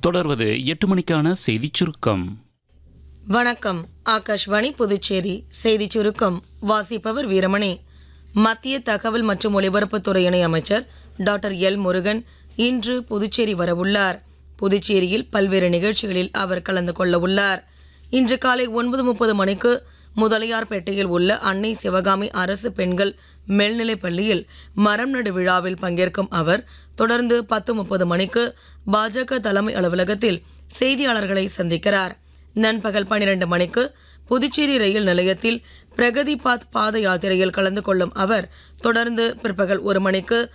தொடர்வது எட்டு மணிக்கான செய்திச் சுருக்கம் வணக்கம் ஆகாஷ்வாணி புதுச்சேரி செய்தி சுருக்கம் வாசிப்பவர் வீரமணி மத்திய தகவல் மற்றும் ஒலிபரப்புத்துறை இணை அமைச்சர் டாக்டர் எல் முருகன் இன்று புதுச்சேரி வரவுள்ளார் புதுச்சேரியில் பல்வேறு நிகழ்ச்சிகளில் அவர் கலந்து கொள்ள உள்ளார் இன்று காலை ஒன்பது முப்பது மணிக்கு முதலியார்பேட்டையில் உள்ள அன்னை சிவகாமி அரசு பெண்கள் மேல்நிலைப் பள்ளியில் மரம் நடு விழாவில் பங்கேற்கும் அவர் தொடர்ந்து பத்து முப்பது மணிக்கு பாஜக தலைமை அலுவலகத்தில் செய்தியாளர்களை சந்திக்கிறார் நண்பகல் பன்னிரண்டு மணிக்கு புதுச்சேரி ரயில் நிலையத்தில் பிரகதி பாத் பாத யாத்திரையில் கலந்து கொள்ளும் அவர் தொடர்ந்து பிற்பகல் ஒரு மணிக்கு